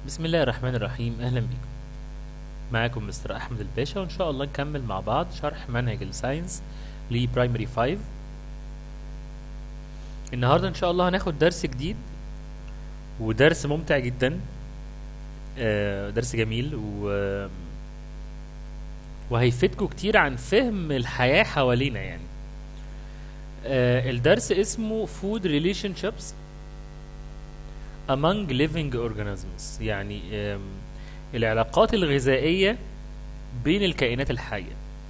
بسم الله الرحمن الرحيم اهلا بيكم معاكم مستر احمد الباشا وان شاء الله نكمل مع بعض شرح منهج الساينس لبرايمري 5 النهارده ان شاء الله هناخد درس جديد ودرس ممتع جدا آه، درس جميل و وهيفيدكم كتير عن فهم الحياة حوالينا يعني آه، الدرس اسمه food relationships among living organisms يعني آم، العلاقات الغذائية بين الكائنات الحية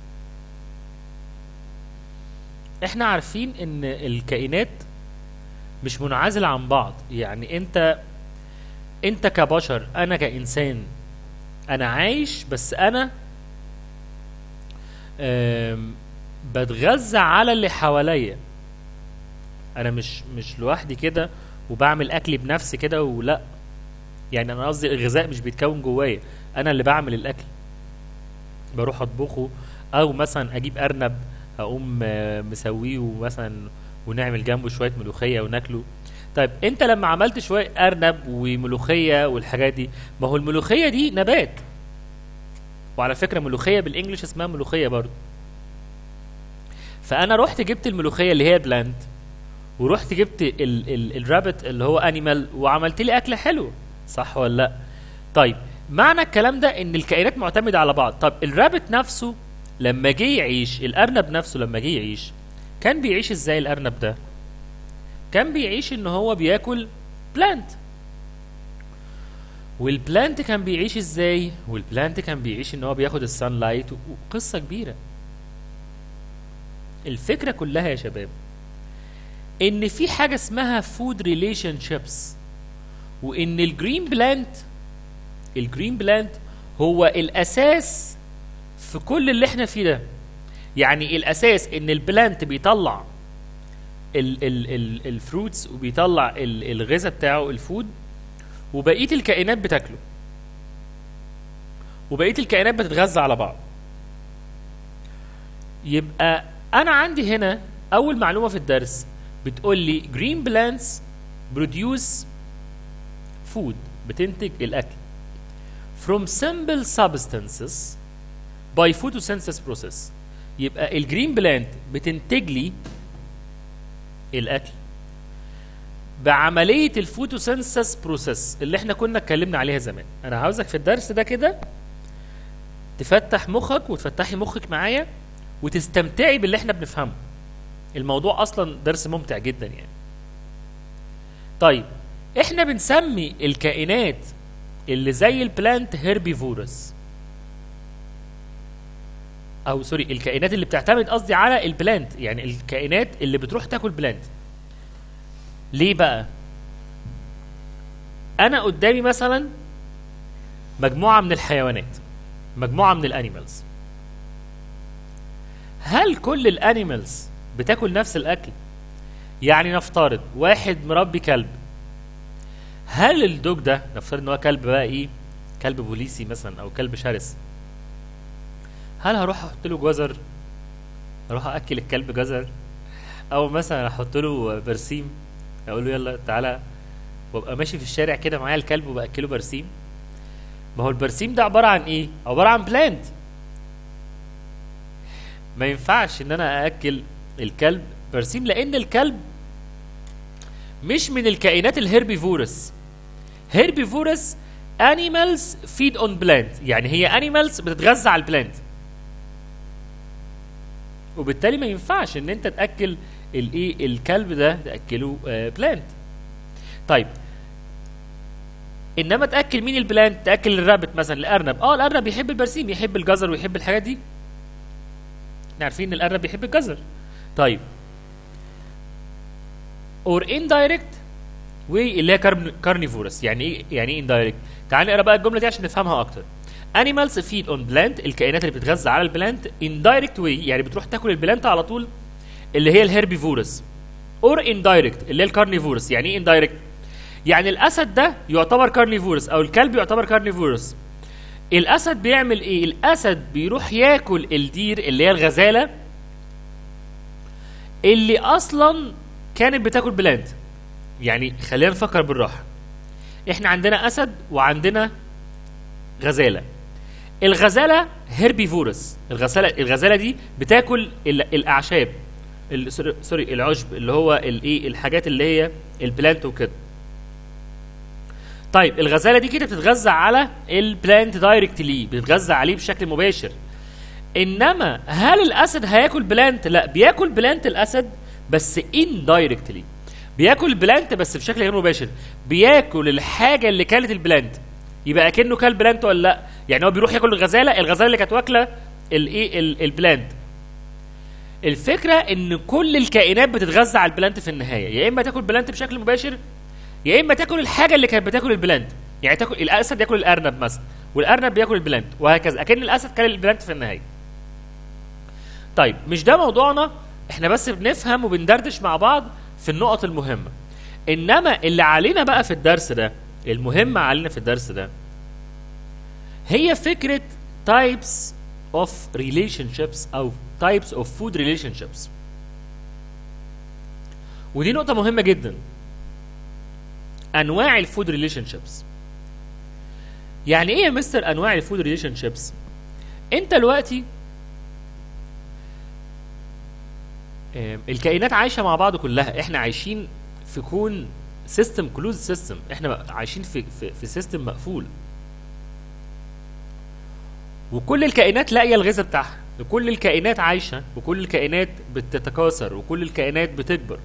احنا عارفين ان الكائنات مش منعزلة عن بعض يعني انت انت كبشر انا كإنسان انا عايش بس انا آم، بتغذى على اللي حواليا انا مش مش لوحدي كده وبعمل اكلي بنفسي كده ولا يعني انا قصدي الغذاء مش بيتكون جوايا انا اللي بعمل الاكل بروح اطبخه او مثلا اجيب ارنب اقوم آه، مسويه ومثلا ونعمل جنبه شويه ملوخيه وناكله طيب انت لما عملت شويه ارنب وملوخيه والحاجات دي ما هو الملوخيه دي نبات وعلى فكره ملوخيه بالانجلش اسمها ملوخيه برضو فانا رحت جبت الملوخيه اللي هي بلانت ورحت جبت ال ال الرابت اللي هو انيمال وعملت لي اكله حلوه صح ولا لا طيب معنى الكلام ده ان الكائنات معتمده على بعض طب الرابت نفسه لما جه يعيش الارنب نفسه لما جه يعيش كان بيعيش ازاي الارنب ده كان بيعيش ان هو بياكل بلانت والبلانت كان بيعيش ازاي والبلانت كان بيعيش ان هو بياخد السان لايت وقصه كبيره الفكره كلها يا شباب ان في حاجه اسمها فود ريليشن شيبس وان الجرين بلانت الجرين بلانت هو الاساس في كل اللي احنا فيه ده يعني الاساس ان البلانت بيطلع ال ال ال الفروتس وبيطلع ال الغذاء بتاعه الفود وبقيه الكائنات بتاكله وبقيه الكائنات بتتغذى على بعض يبقى انا عندي هنا اول معلومه في الدرس بتقول لي green plants produce food بتنتج الاكل from simple substances by photosynthesis process يبقى الجرين بلانت بتنتج لي الاكل بعمليه الفوتوسينثيس بروسيس اللي احنا كنا اتكلمنا عليها زمان انا عاوزك في الدرس ده كده تفتح مخك وتفتحي مخك معايا وتستمتعي باللي احنا بنفهمه الموضوع اصلا درس ممتع جدا يعني طيب احنا بنسمي الكائنات اللي زي البلانت هيربيفورس او سوري الكائنات اللي بتعتمد قصدي على البلانت يعني الكائنات اللي بتروح تاكل بلانت ليه بقى انا قدامي مثلا مجموعه من الحيوانات مجموعه من الانيمالز هل كل الانيمالز بتاكل نفس الاكل يعني نفترض واحد مربي كلب هل الدوج ده نفترض ان هو كلب بقى ايه كلب بوليسي مثلا او كلب شرس هل هروح احط له جزر اروح اكل الكلب جزر او مثلا احط له برسيم اقول له يلا تعالى وابقى ماشي في الشارع كده معايا الكلب وباكله برسيم ما هو البرسيم ده عباره عن ايه عباره عن بلانت ما ينفعش ان انا ااكل الكلب برسيم لان الكلب مش من الكائنات الهيربيفورس هيربيفورس انيمالز فيد اون بلانت يعني هي انيمالز بتتغذى على البلانت وبالتالي ما ينفعش ان انت تاكل الايه الكلب ده تاكله آه بلانت طيب انما تاكل مين البلانت تاكل الرابت مثلا الارنب اه الارنب بيحب البرسيم يحب الجزر ويحب الحاجات دي احنا عارفين ان الارنب بيحب الجزر طيب اور indirect way اللي هي كارنيفورس يعني ايه يعني ايه indirect تعال نقرا بقى الجمله دي عشان نفهمها اكتر animals feed on plant الكائنات اللي بتتغذى على البلانت indirect way يعني بتروح تاكل البلانت على طول اللي هي الهيربيفورس اور indirect اللي هي الكارنيفورس يعني ايه indirect يعني الاسد ده يعتبر كارنيفورس او الكلب يعتبر كارنيفورس الاسد بيعمل ايه الاسد بيروح ياكل الدير اللي هي الغزاله اللي اصلا كانت بتاكل بلانت يعني خلينا نفكر بالراحه احنا عندنا اسد وعندنا غزاله الغزاله هيربيفورس الغزاله الغزاله دي بتاكل ال- الاعشاب ال- سوري- سوري العشب اللي هو الايه الحاجات اللي هي البلانت وكده طيب الغزاله دي كده بتتغذى على البلانت دايركتلي بتتغذى عليه بشكل مباشر انما هل الاسد هياكل بلانت لا بياكل بلانت الاسد بس اندايركتلي بياكل بلانت بس بشكل غير مباشر بياكل الحاجه اللي كانت البلانت يبقى اكنه كل بلانت ولا لا يعني هو بيروح ياكل الغزاله الغزاله اللي كانت واكله الايه ال- البلانت الفكره ان كل الكائنات بتتغذى على البلانت في النهايه يا اما تاكل بلانت بشكل مباشر يا اما تاكل الحاجه اللي كانت بتاكل البلانت يعني تاكل الاسد ياكل الارنب مثلا والارنب بياكل البلانت وهكذا اكن الاسد كان البلانت في النهايه طيب مش ده موضوعنا احنا بس بنفهم وبندردش مع بعض في النقط المهمه انما اللي علينا بقى في الدرس ده المهم علينا في الدرس ده هي فكره types of relationships او types of food relationships ودي نقطه مهمه جدا انواع الفود ريليشن شيبس يعني ايه يا مستر انواع الفود ريليشن شيبس انت دلوقتي آم، الكائنات عايشه مع بعض كلها احنا عايشين في كون سيستم كلوز سيستم احنا عايشين في في, في سيستم مقفول وكل الكائنات لاقيه الغذاء بتاعها وكل الكائنات عايشه وكل الكائنات بتتكاثر وكل الكائنات بتكبر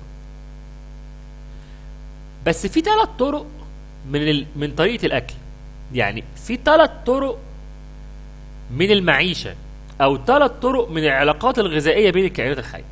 بس في ثلاث طرق من ال... من طريقه الاكل يعني في ثلاث طرق من المعيشه او ثلاث طرق من العلاقات الغذائيه بين الكائنات الحيه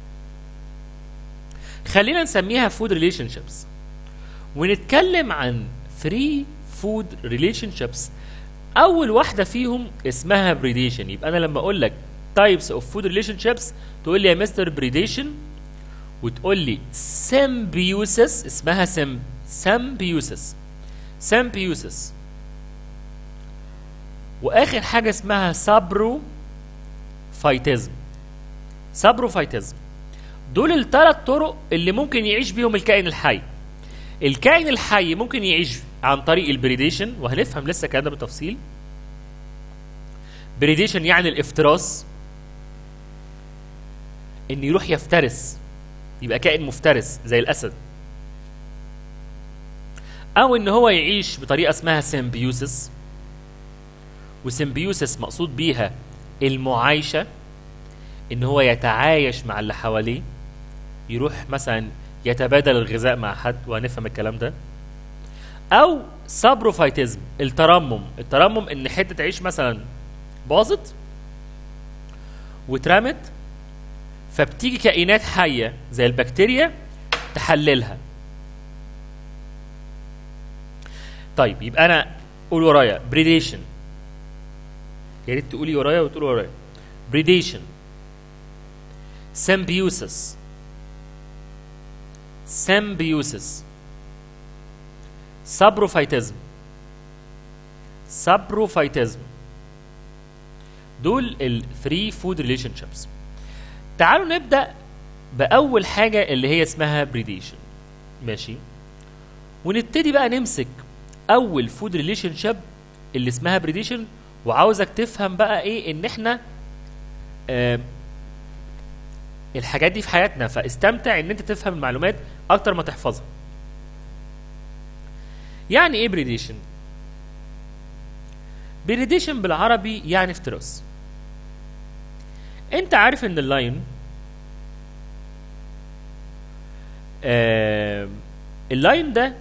خلينا نسميها فود ريليشن شيبس ونتكلم عن 3 فود ريليشن شيبس اول واحده فيهم اسمها بريديشن يبقى انا لما اقول لك تايبس اوف فود ريليشن شيبس تقول لي يا مستر بريديشن وتقول لي سيمبيوسس اسمها سم سيمبيوسس سيمبيوسس واخر حاجه اسمها سابرو فايتزم سابروفايتزم دول الثلاث طرق اللي ممكن يعيش بيهم الكائن الحي الكائن الحي ممكن يعيش عن طريق البريديشن وهنفهم لسه الكلام ده بالتفصيل بريديشن يعني الافتراس ان يروح يفترس يبقى كائن مفترس زي الاسد او ان هو يعيش بطريقه اسمها سيمبيوسس وسيمبيوسس مقصود بيها المعايشه ان هو يتعايش مع اللي حواليه يروح مثلا يتبادل الغذاء مع حد وهنفهم الكلام ده او سابروفايتزم الترمم الترمم ان حته عيش مثلا باظت واترمت فبتيجي كائنات حيه زي البكتيريا تحللها طيب يبقى انا قول ورايا بريديشن يا ريت تقولي ورايا وتقولي ورايا بريديشن symbiosis symbiosis سابروفايتزم سابروفايتزم دول الثري فود ريليشن شيبس تعالوا نبدا باول حاجه اللي هي اسمها بريديشن ماشي ونبتدي بقى نمسك اول فود ريليشن شيب اللي اسمها بريديشن وعاوزك تفهم بقى ايه ان احنا آه الحاجات دي في حياتنا فاستمتع ان انت تفهم المعلومات اكتر ما تحفظها يعني ايه بريديشن بريديشن بالعربي يعني افتراس انت عارف ان اللاين آه اللاين ده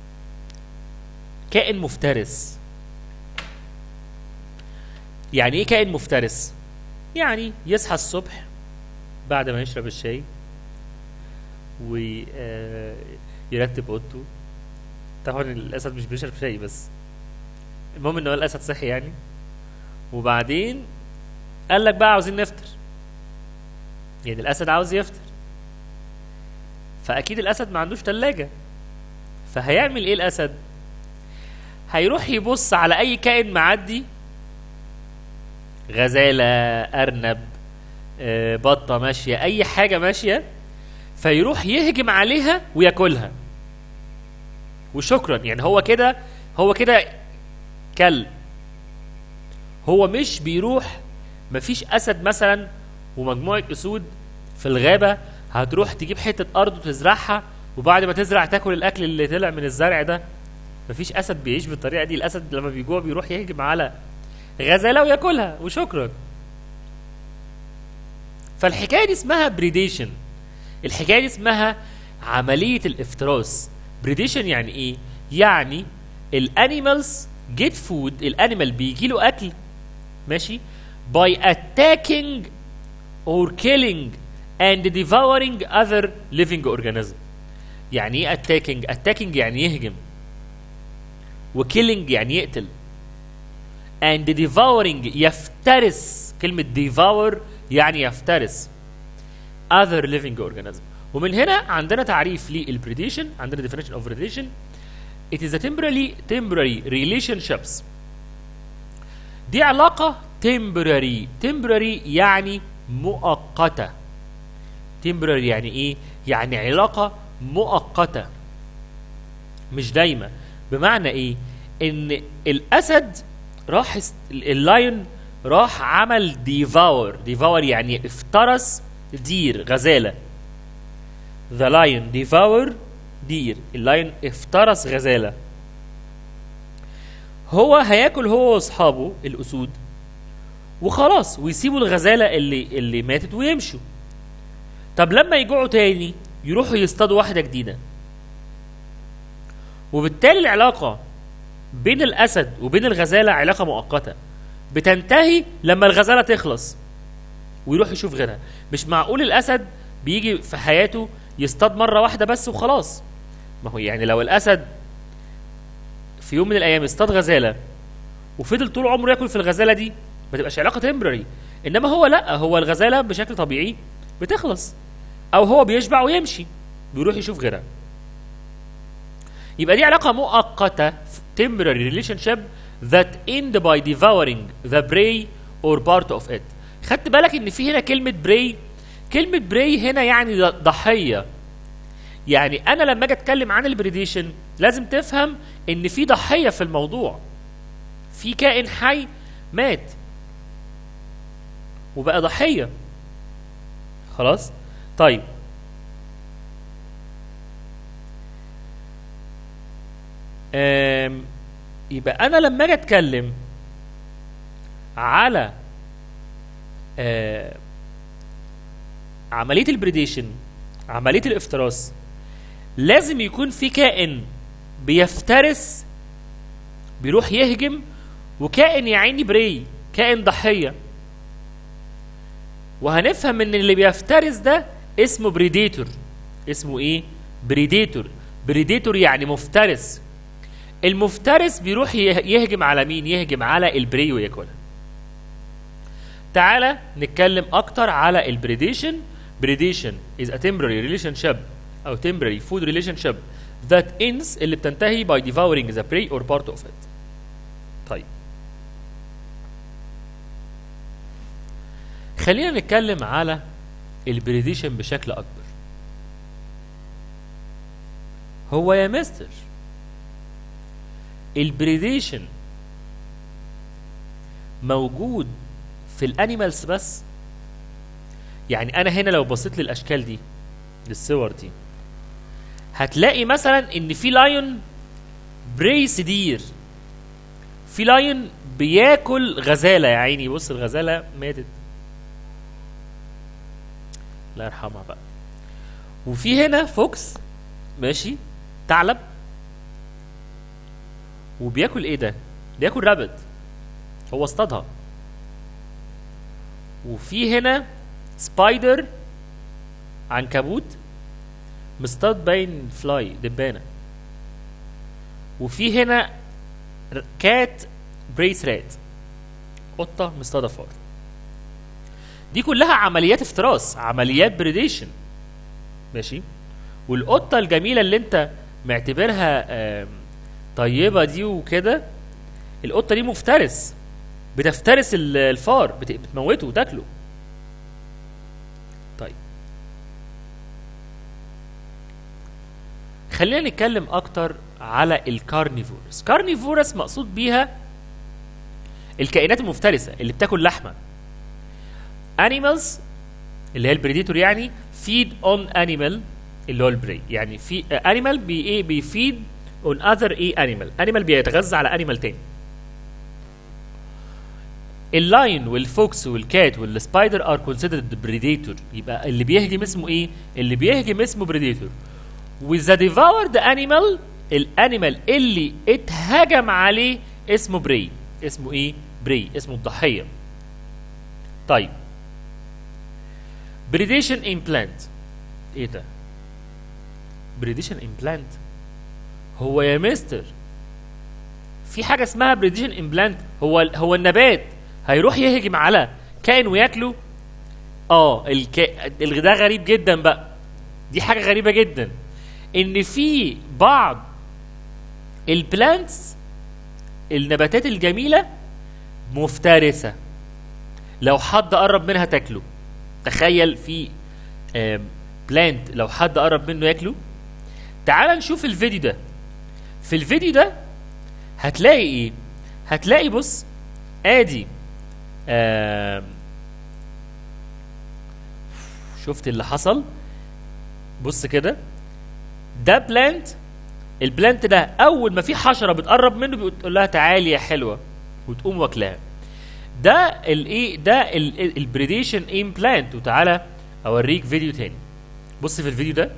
كائن مفترس يعني ايه كائن مفترس يعني يصحى الصبح بعد ما يشرب الشاي ويرتب اوضته طبعا الاسد مش بيشرب شاي بس المهم ان هو الاسد صحي يعني وبعدين قال لك بقى عاوزين نفطر يعني الاسد عاوز يفطر فاكيد الاسد ما عندوش ثلاجه فهيعمل ايه الاسد هيروح يبص على اي كائن معدي غزاله ارنب آه، بطه ماشيه اي حاجه ماشيه فيروح يهجم عليها وياكلها وشكرا يعني هو كده هو كده كل هو مش بيروح مفيش اسد مثلا ومجموعه اسود في الغابه هتروح تجيب حته ارض وتزرعها وبعد ما تزرع تاكل الاكل اللي طلع من الزرع ده مفيش اسد بيعيش بالطريقه دي الاسد لما بيجوع بيروح يهجم على غزاله وياكلها وشكرا فالحكايه دي اسمها بريديشن الحكايه دي اسمها عمليه الافتراس بريديشن يعني ايه يعني الانيمالز جيت فود الانيمال بيجي له اكل ماشي by attacking or killing and devouring other living organism يعني ايه attacking attacking يعني يهجم وكيلينج يعني يقتل and devouring يفترس كلمة devour يعني يفترس other living organism ومن هنا عندنا تعريف للبريديشن عندنا definition of predation it is a temporary temporary relationships دي علاقة temporary temporary يعني مؤقتة temporary يعني ايه يعني علاقة مؤقتة مش دايما بمعنى ايه ان الاسد راح است... اللايون راح عمل ديفاور ديفاور يعني افترس دير غزاله ذا لايون ديفاور دير اللايون افترس غزاله هو هياكل هو واصحابه الاسود وخلاص ويسيبوا الغزاله اللي اللي ماتت ويمشوا طب لما يجوعوا تاني يروحوا يصطادوا واحده جديده وبالتالي العلاقه بين الاسد وبين الغزاله علاقه مؤقته بتنتهي لما الغزاله تخلص ويروح يشوف غيرها مش معقول الاسد بيجي في حياته يصطاد مره واحده بس وخلاص ما هو يعني لو الاسد في يوم من الايام اصطاد غزاله وفضل طول عمره ياكل في الغزاله دي ما تبقاش علاقه تمبرري انما هو لا هو الغزاله بشكل طبيعي بتخلص او هو بيشبع ويمشي بيروح يشوف غيرها يبقى دي علاقه مؤقته temporary relationship that end by devouring the prey or part of it خدت بالك ان في هنا كلمه prey كلمه prey هنا يعني ضحيه يعني انا لما اجي اتكلم عن البريديشن لازم تفهم ان في ضحيه في الموضوع في كائن حي مات وبقى ضحيه خلاص طيب آم، يبقى انا لما اجي اتكلم على آه، عمليه البريديشن عمليه الافتراس لازم يكون في كائن بيفترس بيروح يهجم وكائن يا عيني بري كائن ضحيه وهنفهم ان اللي بيفترس ده اسمه بريديتور اسمه ايه بريديتور بريديتور يعني مفترس المفترس بيروح يه- يهجم على مين يهجم على البري وياكلها تعالى نتكلم اكتر على البريديشن بريديشن is a temporary relationship او temporary food relationship that ends اللي بتنتهي by devouring the prey or part of it طيب خلينا نتكلم على البريديشن بشكل اكبر هو يا مستر البريديشن موجود في الانيمالز بس يعني انا هنا لو بصيت للاشكال دي للصور دي هتلاقي مثلا ان في لايون بريس دير في لايون بياكل غزاله يا عيني بص الغزاله ماتت الله يرحمها بقى وفي هنا فوكس ماشي ثعلب وبياكل ايه ده بياكل رابت هو اصطادها وفي هنا سبايدر عنكبوت مصطاد باين فلاي دبانه وفي هنا ر- كات بريس رات قطه مصطاده فار دي كلها عمليات افتراس عمليات بريديشن ماشي والقطه الجميله اللي انت معتبرها آم، طيبه دي وكده القطه دي مفترس بتفترس ال- الفار بت- بتموته وتاكله طيب خلينا نتكلم اكتر على الكارنيفورس كارنيفورس مقصود بيها الكائنات المفترسه اللي بتاكل لحمه animals اللي هي البريديتور يعني feed on animal اللي هو البري يعني في animal بي ايه بيفيد on other ايه animal animal بيتغذى على animal تاني اللاين والفوكس والكات والسبايدر ار كونسيدرد بريديتور يبقى اللي بيهجم اسمه ايه؟ اللي بيهجم اسمه بريديتور وذا ديفاورد انيمال الانيمال اللي اتهجم عليه اسمه بري اسمه ايه؟ بري اسمه الضحيه طيب بريديشن امبلانت ايه ده؟ بريديشن امبلانت هو يا مستر في حاجه اسمها بريديشن امبلانت هو هو النبات هيروح يهجم على كائن وياكله اه الكا... ده غريب جدا بقى دي حاجه غريبه جدا ان في بعض البلانتس النباتات الجميله مفترسه لو حد قرب منها تاكله تخيل في بلانت لو حد قرب منه ياكله تعال نشوف الفيديو ده في الفيديو ده هتلاقي ايه هتلاقي بص ادي آه شفت اللي حصل بص كده ده بلانت البلانت ده اول ما في حشره بتقرب منه بتقول لها تعالي يا حلوه وتقوم واكلاها ده الايه ده البريديشن ايم بلانت وتعالى اوريك فيديو تاني بص في الفيديو ده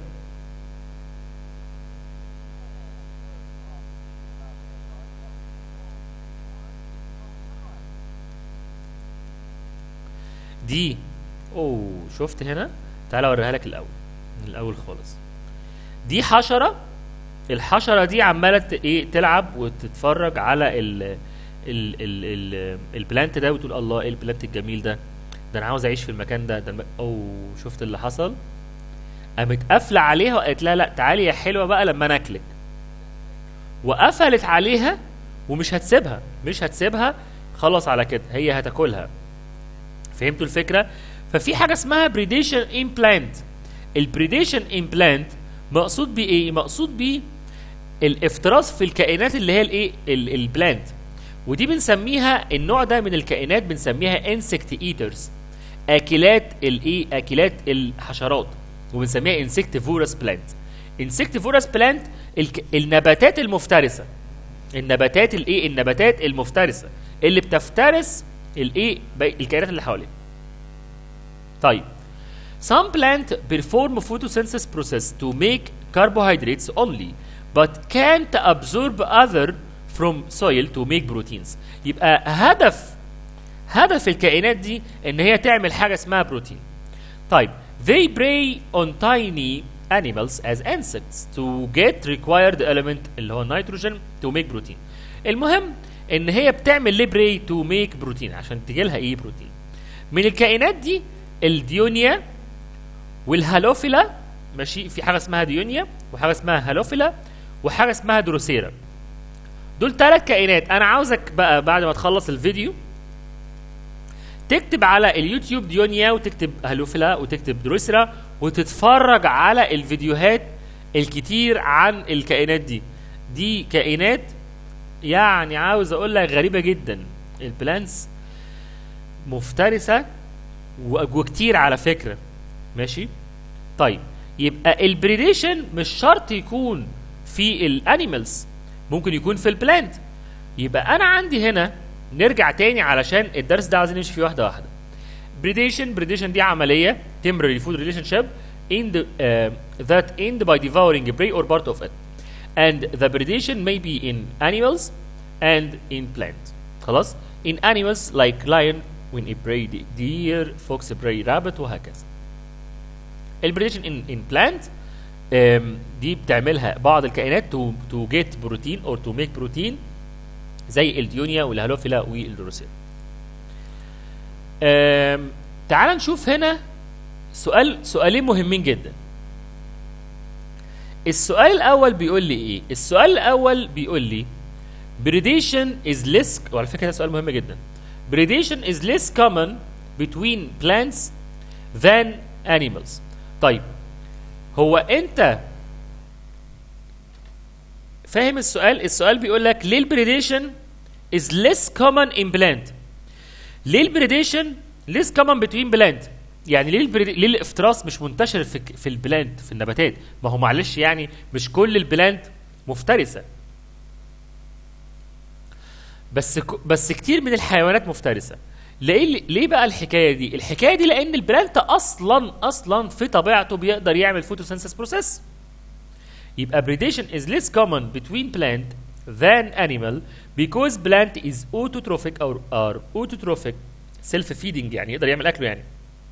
دي اوه شفت هنا تعال اوريها لك الاول من الاول خالص دي حشره الحشره دي عماله ايه تلعب وتتفرج على ال ال ال ال البلانت ده وتقول الله ايه البلانت الجميل ده ده انا عاوز اعيش في المكان ده ده الم... اوه شفت اللي حصل قامت قافله عليها وقالت لها لا تعالي يا حلوه بقى لما ناكلك وقفلت عليها ومش هتسيبها مش هتسيبها خلاص على كده هي هتاكلها فهمتوا الفكره ففي حاجه اسمها بريديشن امبلانت البريديشن امبلانت مقصود بيه ايه مقصود بيه الافتراس في الكائنات اللي هي الايه البلانت ودي بنسميها النوع ده من الكائنات بنسميها انسكت ايترز اكلات الايه اكلات الحشرات وبنسميها انسكتيفورس بلانت انسكتيفورس بلانت الك... النباتات المفترسه النباتات الايه النباتات المفترسه اللي بتفترس الايه الكائنات اللي حواليه طيب some plant perform photosynthesis process to make carbohydrates only but can't absorb other from soil to make proteins يبقى هدف هدف الكائنات دي ان هي تعمل حاجه اسمها بروتين طيب they prey on tiny animals as insects to get required element اللي هو النيتروجين to make protein المهم ان هي بتعمل ليه بري تو ميك بروتين عشان تجي لها ايه بروتين من الكائنات دي الديونيا والهالوفيلا ماشي في حاجه اسمها ديونيا وحاجه اسمها هالوفيلا وحاجه اسمها دروسيرا دول ثلاث كائنات انا عاوزك بقى بعد ما تخلص الفيديو تكتب على اليوتيوب ديونيا وتكتب هالوفيلا وتكتب دروسيرا وتتفرج على الفيديوهات الكتير عن الكائنات دي دي كائنات يعني عاوز اقول لك غريبه جدا البلانس مفترسه وكتير على فكره ماشي طيب يبقى البريديشن مش شرط يكون في الانيمالز ممكن يكون في البلانت يبقى انا عندي هنا نرجع تاني علشان الدرس ده عايزين نمشي فيه واحده واحده بريديشن بريديشن دي عمليه temporary food relationship in the, uh, that end by devouring prey or part of it and the predation may be in animals and in plants خلاص in animals like lion when it prey deer fox prey rabbit وهكذا البريديشن in, in plant um, دي بتعملها بعض الكائنات to, to get protein or to make protein زي الديونيا والهالوفيلا والدروسيل um, تعال نشوف هنا سؤال سؤالين مهمين جدا السؤال الاول بيقول لي ايه السؤال الاول بيقول لي predation is less وعلى فكره ده سؤال مهم جدا predation is less common between plants than animals طيب هو انت فاهم السؤال السؤال بيقول لك ليه البريديشن is less common in plant ليه البريديشن less common between plant يعني ليه البريد... ليه الافتراس مش منتشر في في البلانت في النباتات ما هو معلش يعني مش كل البلانت مفترسه بس ك... بس كتير من الحيوانات مفترسه ليه ليه بقى الحكايه دي الحكايه دي لان البلانت اصلا اصلا في طبيعته بيقدر يعمل فوتوسينثيس بروسيس يبقى predation is less common between plant than animal because plant is autotrophic or are autotrophic self feeding يعني يقدر يعمل اكله يعني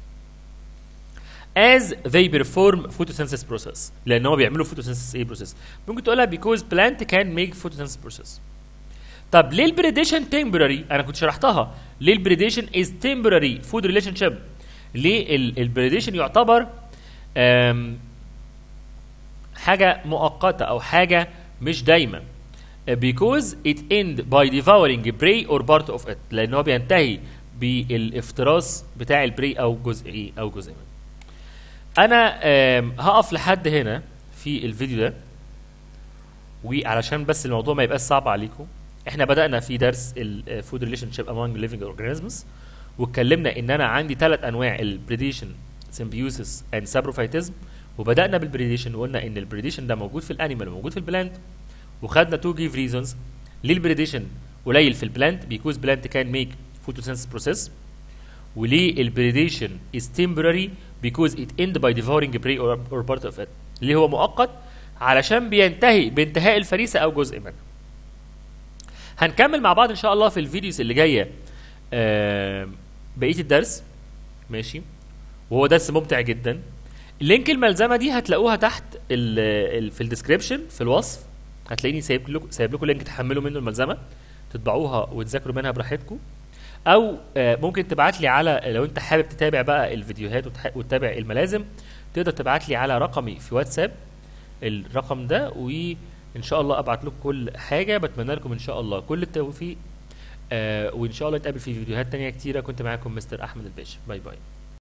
as they perform photosynthesis process لان هم بيعملوا photosynthesis ايه process ممكن تقولها because plant can make photosynthesis process طب ليه البريديشن temporary انا كنت شرحتها ليه البريديشن is temporary food relationship ليه البريديشن يعتبر أم حاجه مؤقته او حاجه مش دايما because it end by devouring prey or part of it لان هو بينتهي بالافتراس بتاع البري او جزء ايه او جزء منه انا آم، هقف لحد هنا في الفيديو ده وعلشان بس الموضوع ما يبقاش صعب عليكم احنا بدانا في درس الفود ريليشن شيب امونج ليفنج اورجانيزمز واتكلمنا ان انا عندي ثلاث انواع البريديشن سيمبيوسيس اند سابروفايتزم وبدانا بالبريديشن وقلنا ان البريديشن ده موجود في الانيمال وموجود في البلانت وخدنا تو جيف ريزونز ليه البريديشن قليل في البلانت بيكوز بلانت كان ميك فوتوسينثيس بروسيس وليه البريديشن is temporary because it end by devouring prey or, or part of it ليه هو مؤقت علشان بينتهي بانتهاء الفريسه او جزء منها هنكمل مع بعض ان شاء الله في الفيديوز اللي جايه آه بقيه الدرس ماشي وهو درس ممتع جدا اللينك الملزمه دي هتلاقوها تحت ال ال في الديسكربشن في الوصف هتلاقيني سايب لكم سايب لكم لينك تحملوا منه الملزمه تطبعوها وتذاكروا منها براحتكم او آه، ممكن تبعت لي على لو انت حابب تتابع بقى الفيديوهات وتح- وتتابع الملازم تقدر تبعت لي على رقمي في واتساب الرقم ده وان شاء الله ابعت لكم كل حاجه بتمنى لكم ان شاء الله كل التوفيق آه وان شاء الله نتقابل في فيديوهات تانية كتيره كنت معاكم مستر احمد الباشا باي باي